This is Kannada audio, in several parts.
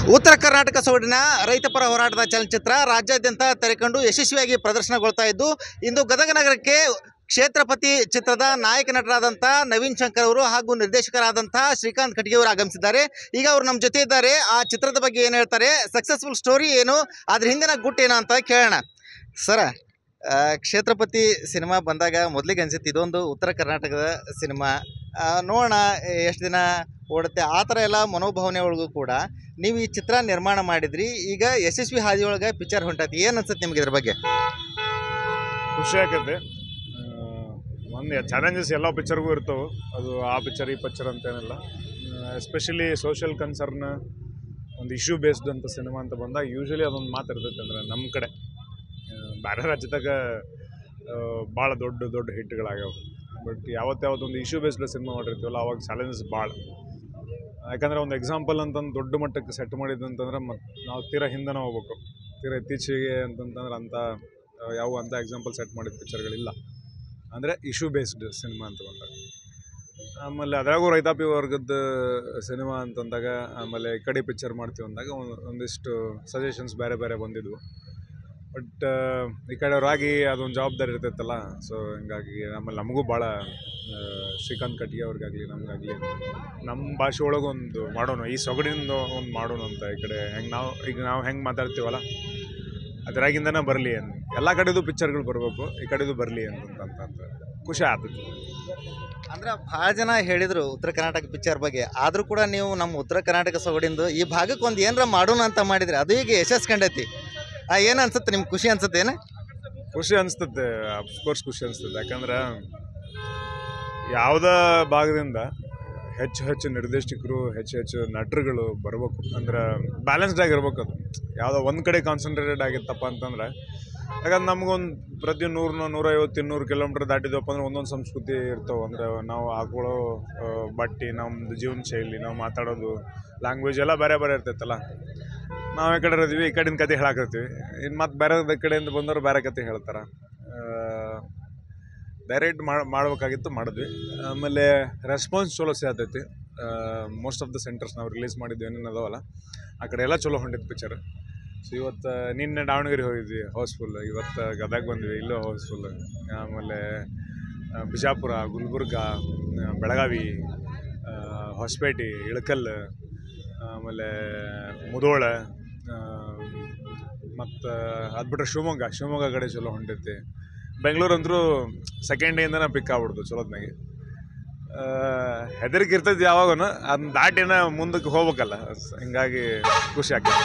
ಉತ್ತರ ಕರ್ನಾಟಕ ಸೊಗಡಿನ ರೈತಪರ ಹೋರಾಟದ ಚಲನಚಿತ್ರ ರಾಜ್ಯಾದ್ಯಂತ ತೆರೆಕೊಂಡು ಯಶಸ್ವಿಯಾಗಿ ಪ್ರದರ್ಶನಗೊಳ್ತಾ ಇದ್ದು ಇಂದು ಗದಗ ನಗರಕ್ಕೆ ಕ್ಷೇತ್ರಪತಿ ಚಿತ್ರದ ನಾಯಕ ನಟರಾದಂಥ ನವೀನ್ ಶಂಕರ್ ಅವರು ಹಾಗೂ ನಿರ್ದೇಶಕರಾದಂಥ ಶ್ರೀಕಾಂತ್ ಖಟ್ಗೆ ಅವರು ಆಗಮಿಸಿದ್ದಾರೆ ಈಗ ಅವರು ನಮ್ಮ ಜೊತೆ ಇದ್ದಾರೆ ಆ ಚಿತ್ರದ ಬಗ್ಗೆ ಏನು ಹೇಳ್ತಾರೆ ಸಕ್ಸಸ್ಫುಲ್ ಸ್ಟೋರಿ ಏನು ಅದ್ರ ಹಿಂದಿನ ಗುಟ್ಟು ಏನು ಅಂತ ಕೇಳೋಣ ಸರ ಆ, ಕ್ಷೇತ್ರಪತಿ ಸಿನಿಮಾ ಬಂದಾಗ ಮೊದಲಿಗೆ ಅನ್ಸುತ್ತೆ ಇದೊಂದು ಉತ್ತರ ಕರ್ನಾಟಕದ ಸಿನಿಮಾ ಆ, ನೋಡೋಣ ಎಷ್ಟು ದಿನ ಓಡುತ್ತೆ ಆ ಥರ ಎಲ್ಲ ಮನೋಭಾವನೆ ಒಳಗೂ ಕೂಡ ನೀವು ಈ ಚಿತ್ರ ನಿರ್ಮಾಣ ಮಾಡಿದ್ರಿ ಈಗ ಯಶಸ್ವಿ ಹಾದಿಯೊಳಗೆ ಪಿಕ್ಚರ್ ಹೊಂಟೈತಿ ಏನು ಅನ್ಸುತ್ತೆ ನಿಮ್ಗೆ ಇದ್ರ ಬಗ್ಗೆ ಖುಷಿ ಆಕೈತೆ ಒಂದು ಚಾಲೆಂಜಸ್ ಎಲ್ಲ ಪಿಕ್ಚರ್ಗೂ ಇರ್ತವೆ ಅದು ಆ ಪಿಕ್ಚರ್ ಈ ಪಿಕ್ಚರ್ ಅಂತೇನಿಲ್ಲ ಎಸ್ಪೆಷಲಿ ಸೋಷಿಯಲ್ ಕನ್ಸರ್ನ್ ಒಂದು ಇಶ್ಯೂ ಬೇಸ್ಡ್ ಅಂತ ಸಿನಿಮಾ ಅಂತ ಬಂದಾಗ ಯೂಶ್ವಲಿ ಅದೊಂದು ಮಾತಿರ್ತೈತೆ ಅಂದರೆ ನಮ್ಮ ಕಡೆ ಆ, ಬೇರೆ ರಾಜ್ಯದಾಗ ಭಾಳ ದೊಡ್ಡ ದೊಡ್ಡ ಹಿಟ್ಗಳಾಗ್ಯಾವ ಬಟ್ ಯಾವತ್ತು ಯಾವತ್ತೊಂದು ಇಶ್ಯೂ ಬೇಸ್ಡ್ ಸಿನಿಮಾ ಮಾಡಿರ್ತೀವಲ್ಲ ಅವಾಗ ಚಾಲೆಂಜಸ್ ಭಾಳ ಯಾಕಂದರೆ ಒಂದು ಎಕ್ಸಾಂಪಲ್ ಅಂತಂದು ದೊಡ್ಡ ಮಟ್ಟಕ್ಕೆ ಸೆಟ್ ಮಾಡಿದಂತಂದ್ರೆ ಮತ್ತು ನಾವು ತೀರಾ ಹಿಂದೆನೇ ಹೋಗ್ಬೇಕು ತೀರಾ ಇತ್ತೀಚೆಗೆ ಅಂತಂತಂದ್ರೆ ಅಂಥ ಆ, ಯಾವ ಅಂಥ ಎಕ್ಸಾಂಪಲ್ ಸೆಟ್ ಮಾಡಿದ ಪಿಕ್ಚರ್ಗಳಿಲ್ಲ ಅಂದರೆ ಇಶ್ಯೂ ಬೇಸ್ಡ್ ಸಿನಿಮಾ ಅಂತ ಬಂದಾಗ ಆಮೇಲೆ ಅದ್ರಾಗೂ ರೈತಾಪಿ ವರ್ಗದ ಸಿನಿಮಾ ಅಂತಂದಾಗ ಆಮೇಲೆ ಈ ಕಡೆ ಪಿಕ್ಚರ್ ಮಾಡ್ತೀವಿ ಅಂದಾಗ ಒಂದ್- ಒಂದಿಷ್ಟು ಸಜೆಷನ್ಸ್ ಬೇರೆ ಬೇರೆ ಬಂದಿದ್ವು ಬಟ್ ಈ ಕಡೆಯವ್ರಾಗಿ ಅದೊಂದು ಜವಾಬ್ದಾರಿ ಇರ್ತೈತಲ್ಲ ಸೊ ಹಿಂಗಾಗಿ ಆಮೇಲೆ ನಮಗೂ ಭಾಳ ಆ, ಶ್ರೀಕಾಂತ್ ಕಟ್ಗೆ ಅವ್ರಿಗಾಗಲಿ ನಮಗಾಗಲಿ ನಮ್ಮ ಭಾಷೆ ಒಳಗೆ ಒಂದು ಮಾಡೋಣ ಈ ಸೊಗಡಿಂದ ಒಂದು ಮಾಡೋಣ ಅಂತ ಈ ಕಡೆ ಹೆಂಗೆ ನಾವು ಈಗ ನಾವು ಹೆಂಗೆ ಮಾತಾಡ್ತೀವಲ್ಲ ಅದರಾಗಿಂದನೇ ಬರಲಿ ಅಂತ ಎಲ್ಲ ಕಡೆದು ಪಿಕ್ಚರ್ಗಳು ಬರಬೇಕು ಈ ಕಡೆದು ಬರಲಿ ಅಂತಂತ ಅಂತ ಖುಷಿ ಆಗ್ತೈತಿ ಅಂದ್ರೆ ಭಾಳ ಜನ ಹೇಳಿದ್ರು ಉತ್ತರ ಕರ್ನಾಟಕ ಪಿಕ್ಚರ್ ಬಗ್ಗೆ ಆದರೂ ಕೂಡ ನೀವು ನಮ್ಮ ಉತ್ತರ ಕರ್ನಾಟಕ ಸೊಗಡಿಂದು ಈ ಭಾಗಕ್ಕೆ ಒಂದು ಏನರ ಮಾಡೋಣ ಅಂತ ಮಾಡಿದ್ರಿ ಅದು ಈಗ ಯಶಸ್ ಕಂಡೈತಿ ಏನು ಅನ್ಸುತ್ತೆ ನಿಮ್ಗೆ ಖುಷಿ ಅನ್ಸುತ್ತೆ ಏನು ಖುಷಿ ಅನಿಸ್ತದೆ ಅಫ್ಕೋರ್ಸ್ ಖುಷಿ ಅನಿಸ್ತದೆ ಯಾಕಂದ್ರೆ ಯಾವುದೇ ಭಾಗದಿಂದ ಹೆಚ್ಚು ಹೆಚ್ಚು ನಿರ್ದೇಶಕರು ಹೆಚ್ಚು ಹೆಚ್ಚು ನಟರುಗಳು ಬರ್ಬೇಕು ಅಂದ್ರೆ ಬ್ಯಾಲೆನ್ಸ್ಡ್ ಆಗಿರ್ಬೇಕು ಅದು ಯಾವುದೋ ಒಂದು ಕಡೆ ಕಾನ್ಸಂಟ್ರೇಟೆಡ್ ಆಗಿತ್ತಪ್ಪ ಅಂತಂದ್ರೆ ಯಾಕಂದ್ರೆ ನಮಗೊಂದು ಪ್ರತಿ ನೂರು ನೂರೈವತ್ತು ಇನ್ನೂರು ಕಿಲೋಮೀಟ್ರ್ ದಾಟಿದ್ವಪ್ಪ ಅಂದ್ರೆ ಒಂದೊಂದು ಸಂಸ್ಕೃತಿ ಇರ್ತಾವೆ ಅಂದ್ರೆ ನಾವು ಹಾಕೊಳ್ಳೋ ಆ, ಬಟ್ಟೆ ನಮ್ಮದು ಜೀವನ ಶೈಲಿ ನಾವು ಮಾತಾಡೋದು ಲ್ಯಾಂಗ್ವೇಜ್ ಎಲ್ಲ ಬೇರೆ ಬೇರೆ ಇರ್ತೈತಲ್ಲ ನಾವು ಈ ಕಡೆ ಇರ್ತೀವಿ ಈ ಕಡೆಯಿಂದ ಕತೆ ಹೇಳಾಕತ್ತೀವಿ ಇನ್ನು ಮತ್ತೆ ಬೇರೆ ಕಡೆಯಿಂದ ಬಂದವರು ಬೇರೆ ಕತೆ ಹೇಳ್ತಾರೆ ಡೈರೆಕ್ಟ್ ಮಾಡಿ ಮಾಡ್ಬೇಕಾಗಿತ್ತು ಮಾಡಿದ್ವಿ ಆಮೇಲೆ ರೆಸ್ಪಾನ್ಸ್ ಚಲೋ ಸಿಗತೈತಿ ಮೋಸ್ಟ್ ಆಫ್ ದ ಸೆಂಟರ್ಸ್ ನಾವು ರಿಲೀಸ್ ಮಾಡಿದ್ವಿ ಏನೇನು ಅದಾವಲ್ಲ ಆ ಕಡೆ ಎಲ್ಲ ಚಲೋ ಹೊಂಟಿತ್ತು ಪಿಕ್ಚರ್ ಸೊ ಇವತ್ತು ನಿನ್ನೆ ದಾವಣಗೆರೆ ಹೋಗಿದ್ವಿ ಹೌಸ್ಫುಲ್ ಇವತ್ತು ಗದಗ ಬಂದ್ವಿ ಇಲ್ಲೂ ಹೌಸ್ಫುಲ್ ಆಮೇಲೆ ಆ, ಬಿಜಾಪುರ ಗುಲ್ಬರ್ಗ ಆ, ಬೆಳಗಾವಿ ಆ, ಹೊಸಪೇಟೆ ಇಳಕಲ್ ಆಮೇಲೆ ಮುಧೋಳ ಮತ್ತು ಅದು ಬಿಟ್ರೆ ಶಿವಮೊಗ್ಗ ಶಿವಮೊಗ್ಗ ಕಡೆ ಚಲೋ ಹೊಂಟೈತಿ ಬೆಂಗಳೂರು ಅಂದರೂ ಸೆಕೆಂಡ್ ಡೇಯಿಂದನೇ ಪಿಕ್ ಆಗ್ಬಿಡ್ತು ಚಲೋತ್ನಾಗೆ ಹೆದರಿಕೆ ಇರ್ತೈತಿ ಯಾವಾಗೂ ಅದನ್ನ ದಾಟಿನ ಮುಂದಕ್ಕೆ ಹೋಗ್ಬೇಕಲ್ಲ ಸ- ಹಿಂಗಾಗಿ ಖುಷಿ ಆಗ್ತದೆ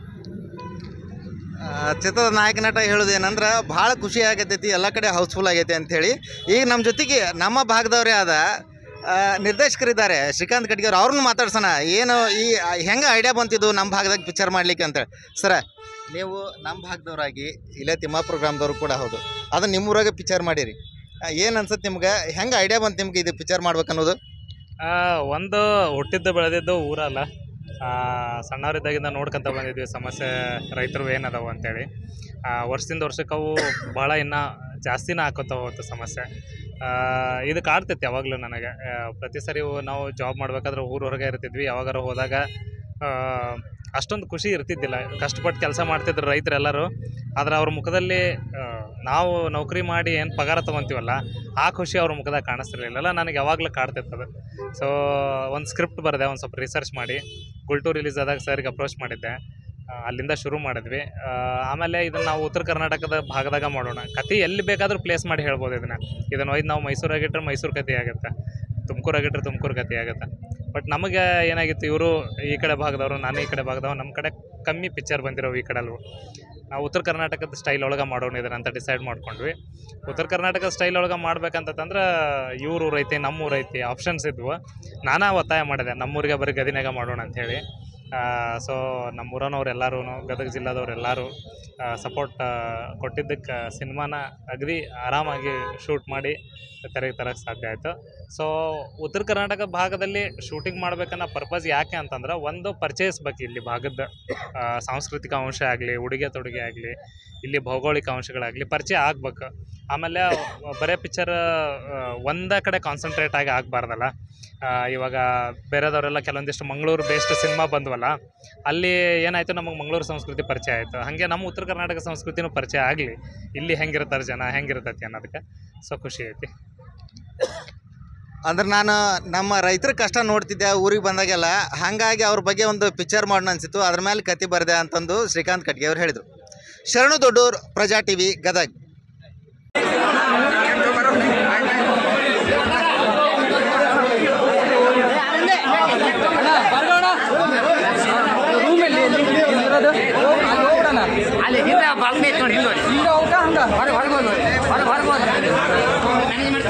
ಆ, ಚಿತ್ರದ ನಾಯಕ ನಟ ಹೇಳೋದೇನಂದ್ರೆ ಭಾಳ ಖುಷಿ ಆಗತೈತಿ ಎಲ್ಲ ಕಡೆ ಹೌಸ್ಫುಲ್ ಆಗೈತೆ ಅಂಥೇಳಿ ಈಗ ನಮ್ಮ ಜೊತೆಗೆ ನಮ್ಮ ಭಾಗದವರೇ ಆದ ಆ, ನಿರ್ದೇಶಕರಿದ್ದಾರೆ ಶ್ರೀಕಾಂತ್ ಖಡ್ಗೆ ಅವ್ರು ಅವ್ರನ್ನ ಮಾತಾಡ್ಸೋಣ ಏನು ಈ ಹೆಂಗೆ ಐಡಿಯಾ ಬಂತಿದ್ದು ನಮ್ಮ ಭಾಗದಾಗ ಪಿಕ್ಚರ್ ಮಾಡ್ಲಿಕ್ಕೆ ಅಂತೇಳಿ ಸರ ನೀವು ನಮ್ಮ ಭಾಗದವರಾಗಿ ಇಲ್ಲೇ ತಿಮ್ಮಾಪುರ ಗ್ರಾಮದವ್ರು ಕೂಡ ಹೌದು ಅದನ್ನ ನಿಮ್ಮೂರಾಗೆ ಪಿಕ್ಚರ್ ಮಾಡಿರಿ ಏನು ಅನ್ಸುತ್ತೆ ನಿಮ್ಗೆ ಹೆಂಗೆ ಐಡಿಯಾ ಬಂತು ನಿಮ್ಗೆ ಇದು ಪಿಕ್ಚರ್ ಮಾಡ್ಬೇಕನ್ನೋದು ಆ, ಒಂದು ಹುಟ್ಟಿದ್ದು ಬೆಳೆದಿದ್ದು ಊರಲ್ಲ ಆ, ಸಣ್ಣವರಿದ್ದಾಗಿಂದ ನೋಡ್ಕೊಂತ ಬಂದಿದ್ವಿ ಸಮಸ್ಯೆ ರೈತರು ಏನದಾವು ಅಂತೇಳಿ ಆ, ವರ್ಷದಿಂದ ವರ್ಷಕ್ಕೆ ಅವು ಭಾಳ ಇನ್ನೂ ಜಾಸ್ತಿನ ಹಾಕೋತಾವ ಹೋಗುತ್ತೆ ಸಮಸ್ಯೆ ಆ, ಇದು ಕಾಡ್ತೈತಿ ಯಾವಾಗಲೂ ನನಗೆ ಆ, ಪ್ರತಿ ಸರಿ ಹೋ- ನಾವು ಜಾಬ್ ಮಾಡ್ಬೇಕಾದ್ರೆ ಊರ ಹೊರಗೆ ಇರ್ತಿದ್ವಿ ಯಾವಾಗಾರ ಹೋದಾಗ ಆ, ಅಷ್ಟೊಂದು ಖುಷಿ ಇರ್ತಿದ್ದಿಲ್ಲ ಕಷ್ಟಪಟ್ಟು ಕೆಲಸ ಮಾಡ್ತಿದ್ರು ರೈತರೆಲ್ಲರೂ ಆದ್ರೆ ಅವ್ರ ಮುಖದಲ್ಲಿ ಆ, ನಾವು ನೌಕರಿ ಮಾಡಿ ಏನು ಪಗಾರ ತೊಗೊತೀವಲ್ಲ ಆ ಖುಷಿ ಅವ್ರ ಮುಖದಾಗ ಕಾಣಿಸ್ತಿರ್ಲಿಲ್ಲ ನನಗೆ ಯಾವಾಗಲೂ ಕಾಡ್ತಿತ್ತು ಅದು ಸೊ ಒಂದು ಸ್ಕ್ರಿಪ್ಟ್ ಬರೆದೆ ಒಂದು ಸ್ವಲ್ಪ ರಿಸರ್ಚ್ ಮಾಡಿ ಗುಲ್ಟು ರಿಲೀಸ್ ಆದಾಗ ಸರ್ಗೆ ಅಪ್ರೋಚ್ ಮಾಡಿದ್ದೆ ಆ, ಅಲ್ಲಿಂದ ಶುರು ಮಾಡಿದ್ವಿ ಆ, ಆಮೇಲೆ ಇದನ್ನು ನಾವು ಉತ್ತರ ಕರ್ನಾಟಕದ ಭಾಗದಾಗ ಮಾಡೋಣ ಕತೆ ಎಲ್ಲಿ ಬೇಕಾದರೂ ಪ್ಲೇಸ್ ಮಾಡಿ ಹೇಳ್ಬೋದು ಇದನ್ನು ಇದನ್ನು ಒಯ್ದು ನಾವು ಮೈಸೂರಾಗಿಟ್ರೆ ಮೈಸೂರು ಕತೆ ಆಗುತ್ತೆ ತುಮಕೂರಾಗಿಟ್ರೆ ತುಮಕೂರು ಕತೆ ಆಗುತ್ತೆ ಬಟ್ ನಮಗೆ ಏನಾಗಿತ್ತು ಇವರು ಈ ಕಡೆ ಭಾಗದವರು ನಾನು ಈ ಕಡೆ ಭಾಗದವ್ರು ನಮ್ಮ ಕಡೆ ಕಮ್ಮಿ ಪಿಕ್ಚರ್ ಬಂದಿರೋವು ಈ ಕಡೆಲ್ಲೂ ನಾವು ಉತ್ತರ ಕರ್ನಾಟಕದ ಸ್ಟೈಲ್ ಒಳಗೆ ಮಾಡೋಣ ಇದನ್ನ ಅಂತ ಡಿಸೈಡ್ ಮಾಡ್ಕೊಂಡ್ವಿ ಉತ್ತರ ಕರ್ನಾಟಕ ಸ್ಟೈಲ್ ಒಳಗೆ ಮಾಡ್ಬೇಕಂತಂದ್ರೆ ಇವರು ಐತಿ ನಮ್ಮೂರು ಐತಿ ಆಪ್ಷನ್ಸ್ ಇದ್ವು ನಾನಾ ಒತ್ತಾಯ ಮಾಡಿದೆ ನಮ್ಮೂರಿಗೆ ಬರೀ ಗದಿನಾಗ ಮಾಡೋಣ ಅಂಥೇಳಿ ಸೊ ನಮ್ಮೂರನವ್ರು ಎಲ್ಲರೂ ಗದಗ ಜಿಲ್ಲಾದವ್ರು ಎಲ್ಲರೂ ಸಪೋರ್ಟ್ ಕೊಟ್ಟಿದ್ದಕ್ಕೆ ಸಿನಿಮಾನ ಅಗದಿ ಆರಾಮಾಗಿ ಶೂಟ್ ಮಾಡಿ ತೆರೆಗೆ ತರಕ್ಕೆ ಸಾಧ್ಯ ಆಯಿತು ಸೊ ಉತ್ತರ ಕರ್ನಾಟಕ ಭಾಗದಲ್ಲಿ ಶೂಟಿಂಗ್ ಮಾಡ್ಬೇಕನ್ನೋ ಪರ್ಪಸ್ ಯಾಕೆ ಅಂತಂದ್ರೆ ಒಂದು ಪರಿಚಯಿಸ್ಬೇಕು ಇಲ್ಲಿ ಭಾಗದ ಆ, ಸಾಂಸ್ಕೃತಿಕ ಅಂಶ ಆಗಲಿ ಉಡುಗೆ ತೊಡುಗೆ ಆಗಲಿ ಇಲ್ಲಿ ಭೌಗೋಳಿಕ ಅಂಶಗಳಾಗಲಿ ಪರಿಚಯ ಆಗ್ಬೇಕು ಆಮೇಲೆ ಬರೇ ಪಿಕ್ಚರ್ ಒಂದೇ ಕಡೆ ಕಾನ್ಸಂಟ್ರೇಟ್ ಆಗಿ ಆಗಬಾರ್ದಲ್ಲ ಇವಾಗ ಬೇರೆದವರೆಲ್ಲ ಕೆಲವೊಂದಿಷ್ಟು ಮಂಗಳೂರು ಬೇಸ್ಡ್ ಸಿನಿಮಾ ಬಂದ್ವಲ್ಲ ಅಲ್ಲಿ ಏನಾಯಿತು ನಮಗೆ ಮಂಗಳೂರು ಸಂಸ್ಕೃತಿ ಪರಿಚಯ ಆಯಿತು ಹಾಗೆ ನಮ್ಮ ಉತ್ತರ ಕರ್ನಾಟಕ ಸಂಸ್ಕೃತಿನೂ ಪರಿಚಯ ಆಗಲಿ ಇಲ್ಲಿ ಹೆಂಗಿರ್ತಾರೆ ಜನ ಹೆಂಗಿರ್ತೈತಿ ಅನ್ನೋದಕ್ಕೆ ಸೊ ಖುಷಿ ಐತಿ ಅಂದ್ರೆ ನಾನು ನಮ್ಮ ರೈತರ ಕಷ್ಟ ನೋಡ್ತಿದ್ದೆ ಊರಿಗೆ ಬಂದಾಗೆಲ್ಲ ಹಾಗಾಗಿ ಅವ್ರ ಬಗ್ಗೆ ಒಂದು ಪಿಕ್ಚರ್ ಮಾಡೋಣ ಅನ್ಸಿತ್ತು ಅದ್ರ ಮೇಲೆ ಕತೆ ಬರೆದೆ ಅಂತಂದು ಶ್ರೀಕಾಂತ್ ಕಟ್ಗೆ ಅವ್ರು ಹೇಳಿದರು ಶರಣು ದೊಡ್ಡೂರ್ ಪ್ರಜಾ ಟಿವಿ ಗದಗ್ ಅಲ್ಲಿ ಹಿಂದೆ ಬಾಲ್ಕನಿ ಐತೆ ನೋಡಿ ಹಿಂದೆ ಹಿಂದೆ ಹೋಗ್ತಾ ಹಂಗ ಹೊರಗೆ ಹೊರಗೆ ಹೋಗಿ ಹೊರಗೆ ಹೊರಗೆ ಹೋಗಿ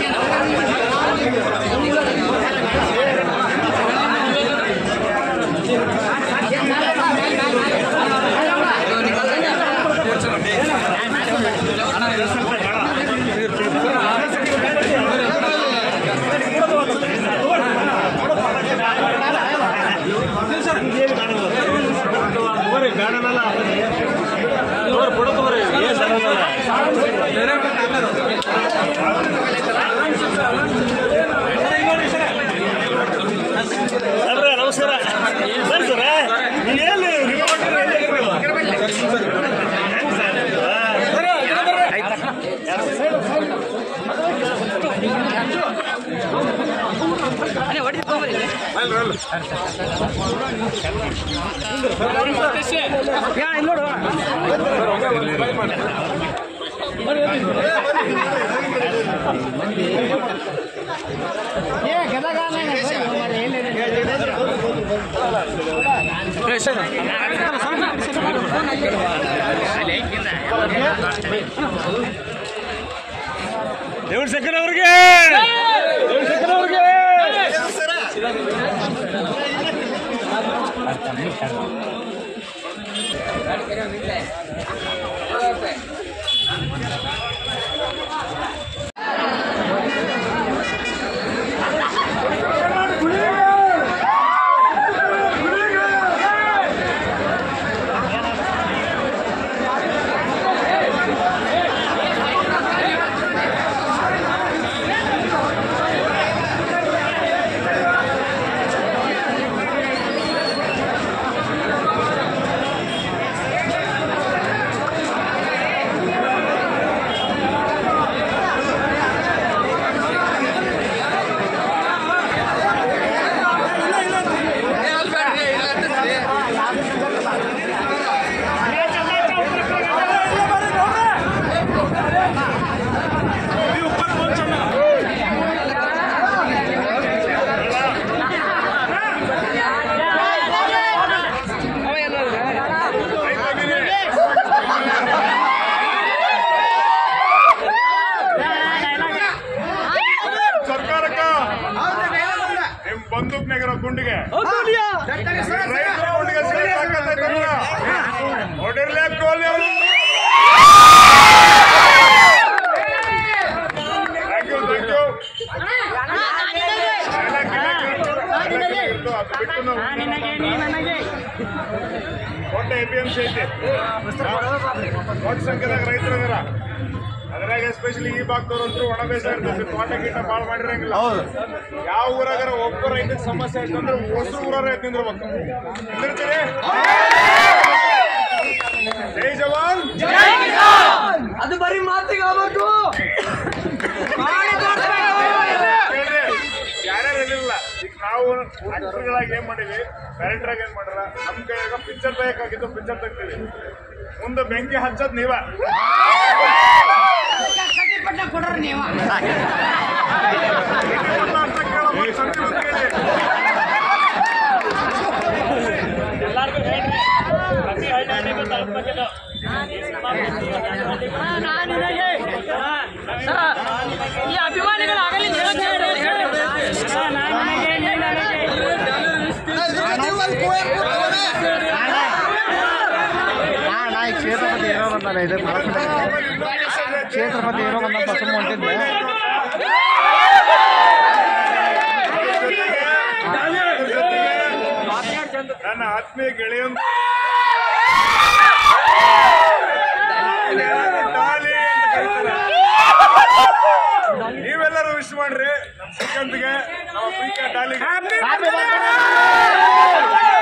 ಸರ್ಕಾರಕ್ಕ ನಿಮ್ ಬಂದೂಕ್ನಾಗಿರೋ ಗುಂಡಿಗೆ ರೈತರ ಗುಂಡಿಗೆ ಸಿಗಕ್ ಸಾಕಾಗ್ತೈತಲ್ಲ? ಹೊಡಿರ್ಲೇ ಕೊಹ್ಲಿ ಅವ್ರು. Thank you, thank you. Dialogue, dialogue ಇರ್ತು, dialogue ಇರ್ತು, ಅದು ಬಿಟ್ಟು ನಾವು ದೊಡ್ಡ ಎ ಪಿ ಎಂ ಸಿ ಐತಿ ದೊಡ್ಡ ಸಂಖ್ಯೆದಾಗ ರೈತರು ಇದಾರ ಅದ್ರಾಗ ಎಸ್ಪೆಷಲಿ ಈ ಭಾಗದವ್ರಂತೂ ಒಣ ಬೇಸಾಯ ಇರ್ತೈತಿ ತೋಟ ಗೀಟ ಭಾಳ ಮಾಡಿರಂಗಿಲ್ಲ ಯಾವ ಊರಾಗಾರ ಒಬ್ಬ ರೈತನ ಸಮಸ್ಯೆ ಆಯ್ತು ಅಂದ್ರೆ ಹೊಸ ಊರಾರ ಎದ್ದು ನಿಂದಿರ್ಬೇಕು ನಿಂದಿರ್ತೀರಿ ಜೈ ಜವಾನ್ ಅದು ಬರೀ ಮಾತಿಗೆ ಆಗ್ಬೇಕು ಕೇಳ್ರಿ ಯಾರ್ಯಾರು ಇರಲಿಲ್ಲ ಈಗ ನಾವು ಆಕ್ಟರ್ಗಳಾಗಿ ಏನ್ ಮಾಡಿವಿ ಡೈರೆಕ್ಟರ್ ಏನ್ ಮಾಡ್ರ ನಮ್ ಕೈಯಾಗ ಪಿಕ್ಚರ್ ಬೇಕಾಗಿದ್ದು ಪಿಕ್ಚರ್ ತೆಗ್ತೀವಿ ಮುಂದೆ ಬೆಂಕಿ ಹಚ್ಚದ್ ನೀವ ಕೊಡ್ರಿ ನೀವು ಅರ್ಥ ಕೇಳಮ್ಮ, ಸಂಜೆ ಹೊತ್ತು ಕೇಳಿ. ಈ ಅಭಿಮಾನಿಗಳು ಆಗಲಿ ಕ್ಷೇತ್ರಪತಿ ಇರೋ ಬಂದಂತ ಸುಮ್ಮ ಹೊಂಟಿದ್ದೆ ನನ್ನ ಆತ್ಮೀಯ ಗೆಳೆಯೊಂದು ಡಾಲಿ ಅಂತ ಕರೀತಾರೆ. ನೀವೆಲ್ಲರೂ ವಿಶ್ ಮಾಡ್ರಿ ನಮ್ಮ ಶ್ರೀಕಾಂತ್ಗೆ ನಮ್ಮ ಪ್ರೀತಿಯ ಡಾಲಿಗೆ